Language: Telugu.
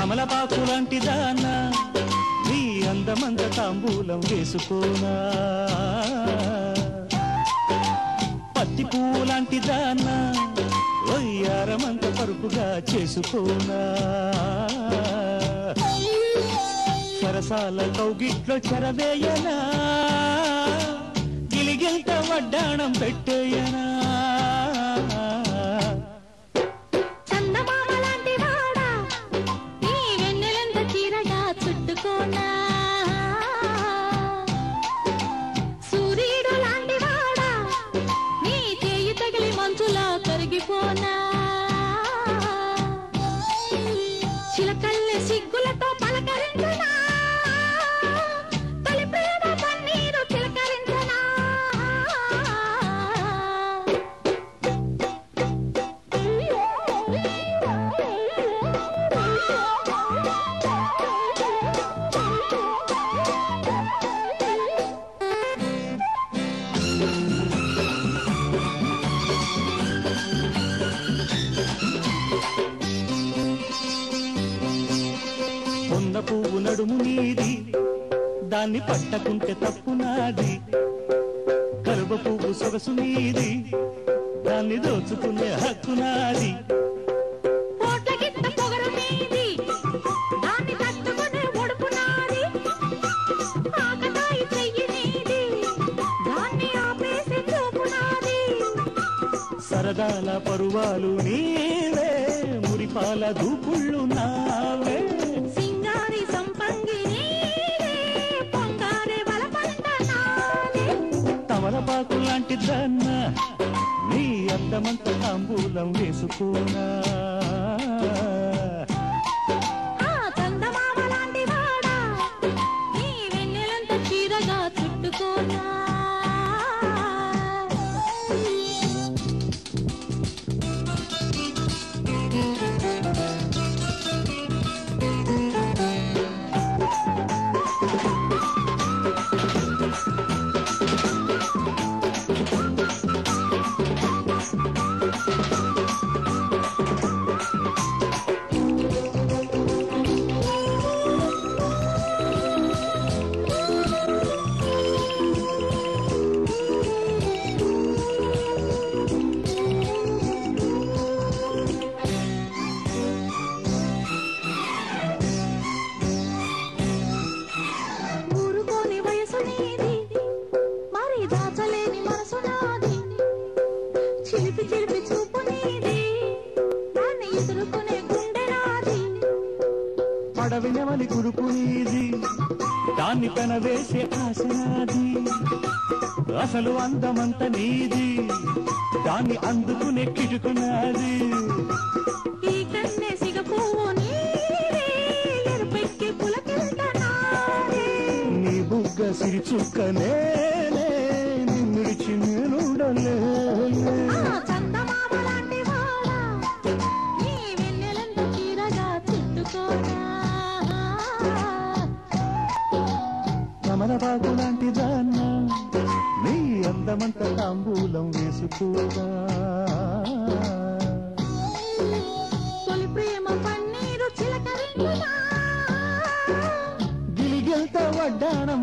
తమలపాకు లాంటి దాన్న నీ అందమంత తాంబూలం వేసుకోనా పత్తి పువ్వు లాంటి దాన్న వయ్యారమంత పరుపుగా చేసుకోనా సరసాల కౌగిట్లో చెరవేయనా గిలిగిల్త వడ్డాణం పెట్టేయనా చందమామ లాంటి వాడా నీ వెన్నెలంత చీరగా చుట్టుకోనా సూర్యుడు లాంటి వాడా నీ చేయి తగిలి మంచులా కరిగిపోనా చిలకల్లె సిగ్గులతో పలకరించనా తొలి ప్రేమ పన్నీరు చిలకరించనా పొంద పువ్వు నడుము నీది దాన్ని పట్టకుంటే తప్పు నాది కలువ పువ్వు సొగసు నీది దాన్ని దోచుకునే హక్కు నాది కోట్ల గిత్త పొగరు మీది దాన్ని తట్టుకునే ఒడుపు నాది ఆకతాయి చెయ్యి నీది దాన్ని ఆపేసి చూపు నాది సరదాల పరువాలు నీవే మురిపాల దూకుళ్ళు నావే సింగారి సంపంగి నీవే పొంగారే వలపంట నాదే తమలపాకు లాంటి దన్న నీ అందమంత తాంబూలం వేసుకోనా ఆ చందమామ లాంటి వాడా నీ వెన్నెలంత చీరగా చుట్టుకోనా ఊరుకోని వయసు నీది మరి దాచలేని మనసు నాది చిలిపి చిలిపి చూపు నీది దాన్ని ఎదుర్కొనే గుండె నాది పడవి నెమలి కురుపు నీది దాన్ని పెనవేసే ఆశ నాది అసలు అందమంత నీది దాన్ని అందుకునే కిటుకున్నది ఈ కన్నె సిగ పువ్వు నీదే ఎరుపెక్కి పులకింత నాదే నీ బుగ్గ సిరి చుక్కనే నిన్నుడిచి నేనుండలే ఆ చందమామ లాంటి వాడా నీ వెన్నెలంత చీరగా చుట్టుకోనా కమలబాగు లాంటి దాన్న నీ అందమంత తాంబూలం వేసుకోగా తొలి ప్రేమ పన్నీరు చిలకరించునా గిలిగెల్త వడ్డాణం